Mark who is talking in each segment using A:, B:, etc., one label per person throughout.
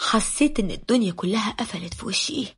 A: حسيت إن الدنيا كلها قفلت في وشي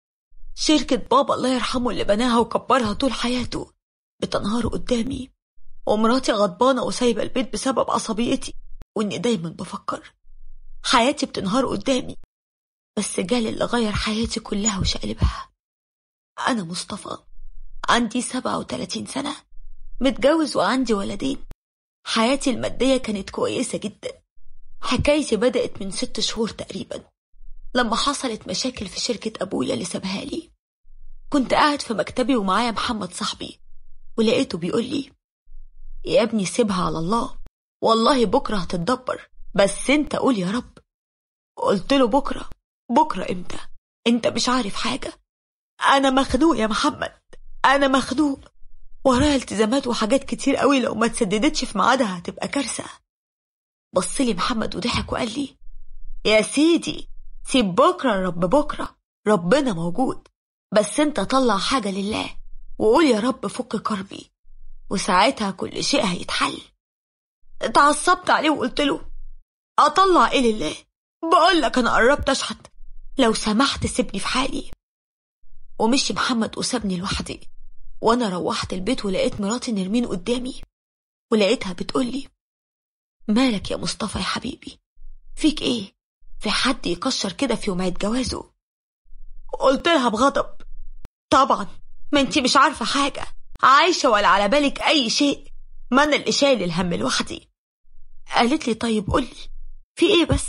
A: شركة بابا الله يرحمه اللي بناها وكبرها طول حياته بتنهار قدامي ومراتي غضبانة وسايبة البيت بسبب عصبيتي وإني دايما بفكر حياتي بتنهار قدامي بس جالي اللي غير حياتي كلها وشقلبها أنا مصطفى عندي سبعة وتلاتين سنة متجوز وعندي ولدين حياتي المادية كانت كويسة جدا حكايتي بدأت من ست شهور تقريبا لما حصلت مشاكل في شركة أبويا اللي سابها لي كنت قاعد في مكتبي ومعايا محمد صاحبي ولقيته بيقول لي يا ابني سيبها على الله والله بكرة هتتدبر بس انت قول يا رب قلت له بكرة بكرة امتى انت مش عارف حاجة انا مخنوق يا محمد انا مخنوق ورايا التزامات وحاجات كتير قوي لو ما تسددتش في ميعادها هتبقى كارثة بصلي محمد وضحك وقال لي يا سيدي سيب بكرة رب بكرة ربنا موجود بس انت طلع حاجة لله وقول يا رب فك كربي وساعتها كل شيء هيتحل اتعصبت عليه وقلت له اطلع ايه لله بقول لك انا قربت اشحت لو سمحت سيبني في حالي ومشي محمد وسابني لوحدي وانا روحت البيت ولقيت مراتي نرمين قدامي ولقيتها بتقولي مالك يا مصطفى يا حبيبي فيك ايه في حد يكشر كده في يوم عيد جوازه قلت لها بغضب طبعا ما انتي مش عارفة حاجة عايشة ولا على بالك أي شيء ما أنا اللي شايل الهم لوحدي قالت لي طيب قولي في ايه بس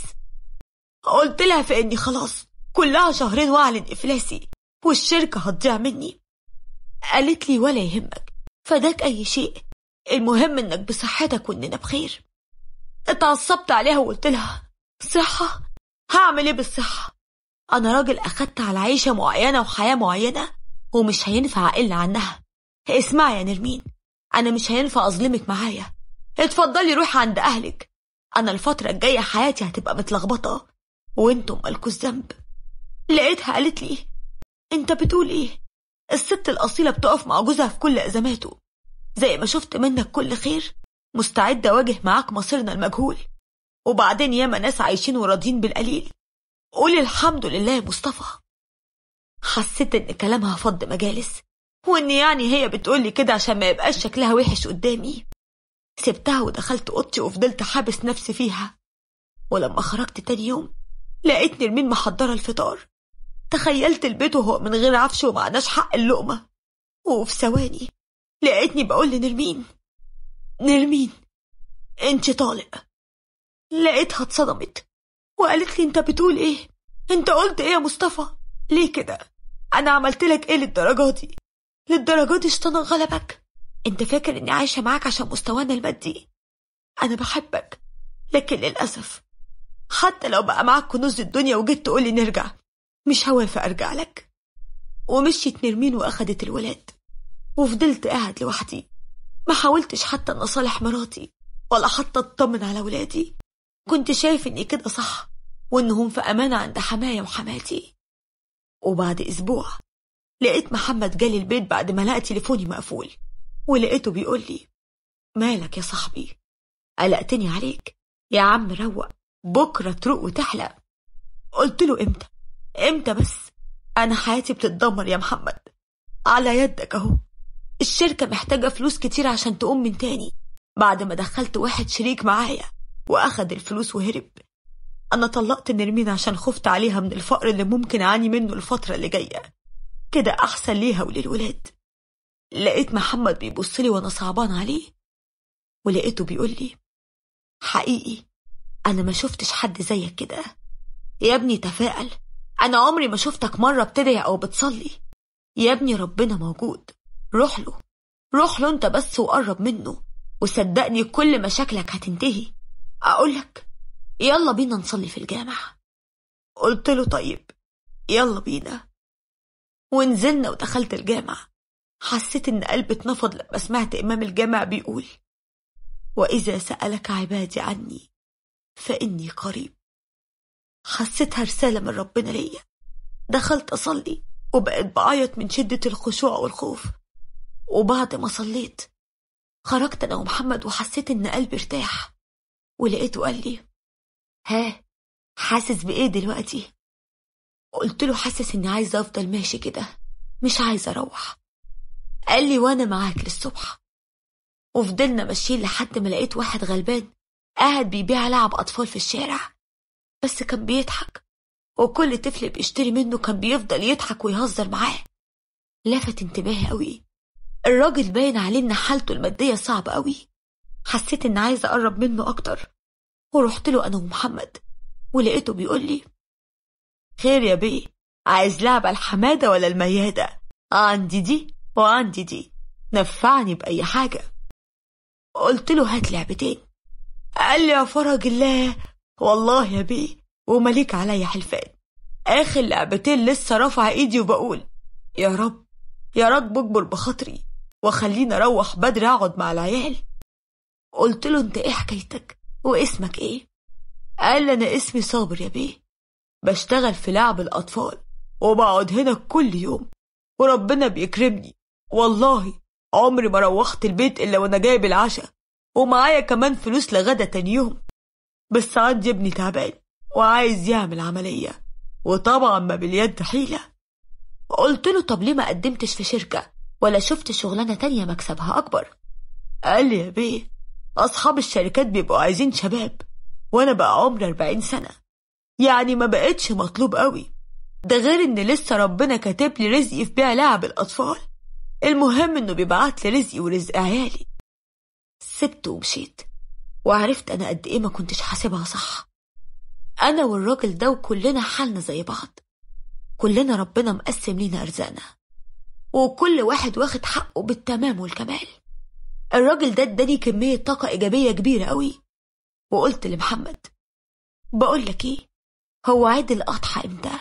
A: قلت لها في اني خلاص كلها شهرين واعلن افلاسي والشركة هتضيع مني قالت لي ولا يهمك فداك اي شيء المهم انك بصحتك واننا بخير اتعصبت عليها وقلت لها صحة هعمل ايه بالصحة انا راجل اخدت على عيشة معينة وحياة معينة ومش هينفع اقل عنها اسمعي يا نرمين انا مش هينفع اظلمك معايا اتفضلي روحي عند اهلك انا الفترة الجاية حياتي هتبقى متلخبطة وانتم مالكوش ذنب لقيتها قالت لي انت بتقول ايه الست الاصيلة بتقف مع جوزها في كل ازماته زي ما شفت منك كل خير مستعدة اواجه معاك مصيرنا المجهول وبعدين ياما ناس عايشين وراضيين بالقليل قولي الحمد لله يا مصطفى حسيت ان كلامها فض مجالس وان يعني هي بتقولي كده عشان ما يبقاش شكلها وحش قدامي سبتها ودخلت اوضتي وفضلت حابس نفسي فيها ولما خرجت تاني يوم لقيت نرمين محضرة الفطار تخيلت البيت وهو من غير عفش ومعناش حق اللقمة وفي ثواني لقيتني بقول لنرمين نرمين انت طالق لقيتها اتصدمت وقالت لي انت بتقول ايه انت قلت ايه يا مصطفى ليه كده انا عملت لك ايه للدرجة دي للدرجة دي اشتنى غلبك انت فاكر اني عايشة معاك عشان مستوانا المادي انا بحبك لكن للأسف حتى لو بقى معاك كنوز الدنيا وجيت تقولي نرجع مش هوافق ارجع لك ومشيت نرمين واخدت الولاد وفضلت قاعد لوحدي ما حاولتش حتى ان اصالح مراتي ولا حتى اطمن على ولادي كنت شايف اني كده صح وانهم في امانة عند حماية وحماتي وبعد اسبوع لقيت محمد جالي البيت بعد ما لقى تليفوني مقفول ولقيته بيقول لي مالك يا صاحبي قلقتني عليك يا عم روق بكرة تروق وتحلق قلت له امتى امتى بس انا حياتي بتتدمر يا محمد على يدك اهو الشركة محتاجة فلوس كتير عشان تقوم من تاني بعد ما دخلت واحد شريك معايا واخد الفلوس وهرب انا طلقت نرمين عشان خفت عليها من الفقر اللي ممكن اعاني منه الفترة اللي جاية كده احسن ليها وللولاد لقيت محمد بيبص لي وانا صعبان عليه ولقيته بيقول لي حقيقي انا ما شفتش حد زيك كده يا ابني تفائل انا عمري ما شفتك مرة بتدعي او بتصلي يا ابني ربنا موجود روح له روح له انت بس وقرب منه وصدقني كل مشاكلك هتنتهي اقولك يلا بينا نصلي في الجامع قلت له طيب يلا بينا ونزلنا ودخلت الجامع حسيت ان قلبي اتنفض لما سمعت امام الجامع بيقول واذا سالك عبادي عني فاني قريب حسيتها رساله من ربنا ليا دخلت اصلي وبقيت بعيط من شده الخشوع والخوف وبعد ما صليت خرجت انا ومحمد وحسيت ان قلبي ارتاح ولقيته قال لي ها حاسس بإيه دلوقتي؟ قلت له حاسس إني عايزة أفضل ماشي كده مش عايزة أروح قال لي وأنا معاك للصبح وفضلنا ماشيين لحد ما لقيت واحد غلبان قاعد بيبيع لعب أطفال في الشارع بس كان بيضحك وكل طفل بيشتري منه كان بيفضل يضحك ويهزر معاه لفت انتباهي قوي الراجل باين عليه ان حالته المادية صعبة قوي حسيت ان عايزة اقرب منه اكتر ورحت له انا ومحمد ولقيته بيقول لي خير يا بيه عايز لعبة الحمادة ولا الميادة عندي دي وعندي دي نفعني بأي حاجة قلت له هات لعبتين قال لي يا فرج الله والله يا بيه ومليك عليا حلفان آخر لعبتين لسه رافعة إيدي وبقول يا رب يا رب اجبر بخاطري وخليني أروح بدري أقعد مع العيال قلت له أنت إيه حكايتك واسمك إيه قال لي أنا اسمي صابر يا بيه بشتغل في لعب الأطفال وبقعد هنا كل يوم وربنا بيكرمني والله عمري ما روحت البيت إلا وأنا جايب العشاء ومعايا كمان فلوس لغدا تاني يوم بس عندي ابني تعبان وعايز يعمل عملية وطبعا ما باليد حيلة قلت له طب ليه ما قدمتش في شركة ولا شفت شغلانة تانية مكسبها أكبر قال لي يا بيه أصحاب الشركات بيبقوا عايزين شباب وأنا بقى عمري أربعين سنة يعني ما بقتش مطلوب قوي ده غير إن لسه ربنا كاتب لي رزقي في بيع لعب الأطفال المهم إنه بيبعت لي رزقي ورزق عيالي سبت ومشيت وعرفت أنا قد إيه ما كنتش حاسبها صح أنا والراجل ده وكلنا حالنا زي بعض كلنا ربنا مقسم لينا أرزاقنا وكل واحد واخد حقه بالتمام والكمال الراجل ده اداني كمية طاقة إيجابية كبيرة قوي وقلت لمحمد بقول لك إيه هو عيد الأضحى إمتى؟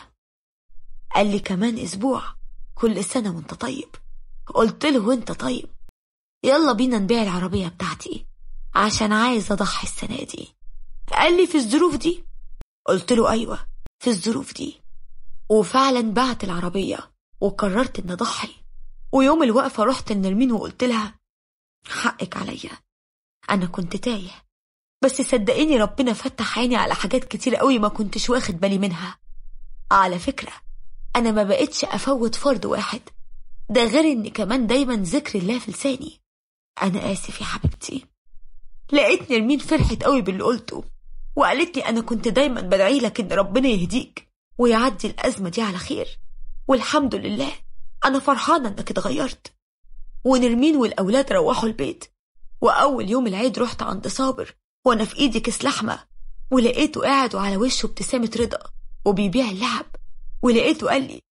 A: قال لي كمان أسبوع كل سنة وأنت طيب قلت له وأنت طيب يلا بينا نبيع العربية بتاعتي عشان عايز أضحي السنة دي قال لي في الظروف دي قلت له أيوة في الظروف دي وفعلا بعت العربية وقررت إن أضحي ويوم الوقفة رحت لنرمين وقلت لها حقك عليا أنا كنت تايه بس صدقيني ربنا فتح عيني على حاجات كتير قوي ما كنتش واخد بالي منها على فكرة أنا ما بقتش أفوت فرد واحد ده غير إن كمان دايما ذكر الله في لساني أنا آسف يا حبيبتي لقيت نرمين فرحت قوي باللي قلته وقالت لي أنا كنت دايما بدعي لك إن ربنا يهديك ويعدي الأزمة دي على خير والحمد لله أنا فرحانة إنك اتغيرت ونرمين والأولاد روحوا البيت وأول يوم العيد رحت عند صابر وأنا في إيدي كيس لحمة ولقيته قاعد وعلى وشه ابتسامة رضا وبيبيع اللعب ولقيته قال لي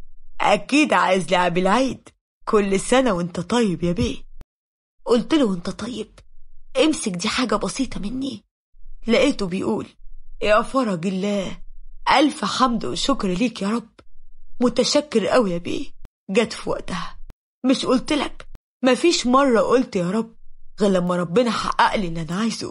A: أكيد عايز لعب العيد كل سنة وانت طيب يا بيه قلت له وانت طيب امسك دي حاجة بسيطة مني لقيته بيقول يا فرج الله ألف حمد وشكر ليك يا رب متشكر قوي يا بيه جت في وقتها مش قلت لك مفيش مرة قلت يا رب غير لما ربنا حقق لي اللي أنا عايزه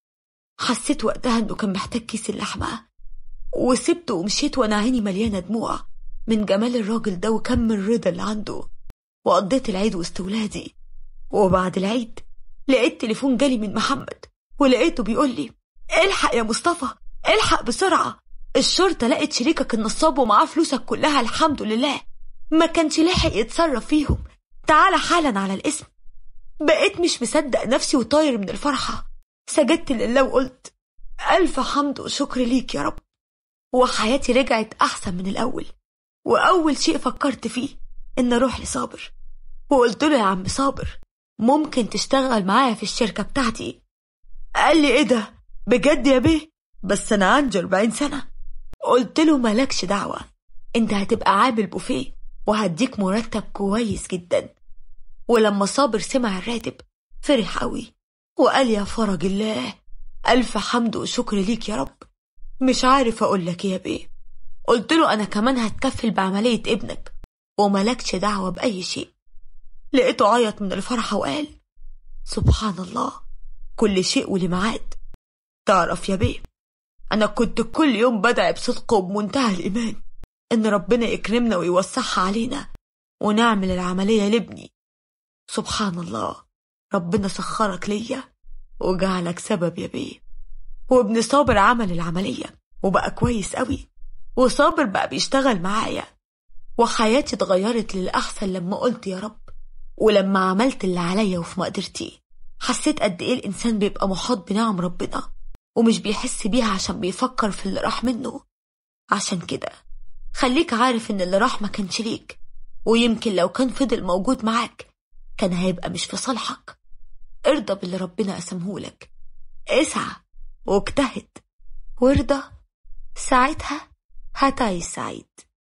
A: حسيت وقتها إنه كان محتاج كيس اللحمة وسبته ومشيت وأنا عيني مليانة دموع من جمال الراجل ده وكم الرضا اللي عنده وقضيت العيد وسط ولادي وبعد العيد لقيت تليفون جالي من محمد ولقيته بيقول لي الحق يا مصطفى الحق بسرعة الشرطة لقت شريكك النصاب ومعاه فلوسك كلها الحمد لله ما كانش لاحق يتصرف فيهم تعال حالا على الاسم بقيت مش مصدق نفسي وطاير من الفرحة سجدت لله وقلت ألف حمد وشكر ليك يا رب وحياتي رجعت أحسن من الأول وأول شيء فكرت فيه إن أروح لصابر وقلت له يا عم صابر ممكن تشتغل معايا في الشركة بتاعتي قال لي إيه ده بجد يا بيه بس أنا عندي 40 سنة قلت له مالكش دعوة أنت هتبقى عامل بوفيه وهديك مرتب كويس جدا ولما صابر سمع الراتب فرح قوي وقال يا فرج الله ألف حمد وشكر ليك يا رب مش عارف أقول لك يا بيه قلت له أنا كمان هتكفل بعملية ابنك وملكش دعوة بأي شيء لقيته عيط من الفرحة وقال سبحان الله كل شيء ولي ميعاد تعرف يا بيه أنا كنت كل يوم بدعي بصدق وبمنتهى الإيمان إن ربنا يكرمنا ويوسعها علينا ونعمل العملية لابني سبحان الله ربنا سخرك ليا وجعلك سبب يا بيه وابن صابر عمل العملية وبقى كويس قوي وصابر بقى بيشتغل معايا وحياتي اتغيرت للأحسن لما قلت يا رب ولما عملت اللي عليا وفي مقدرتي حسيت قد إيه الإنسان بيبقى محاط بنعم ربنا ومش بيحس بيها عشان بيفكر في اللي راح منه عشان كده خليك عارف إن اللي راح ما كانش ليك ويمكن لو كان فضل موجود معاك كان هيبقى مش في صالحك ارضى باللي ربنا قسمهولك اسعى واجتهد وارضى ساعتها هتعيش سعيد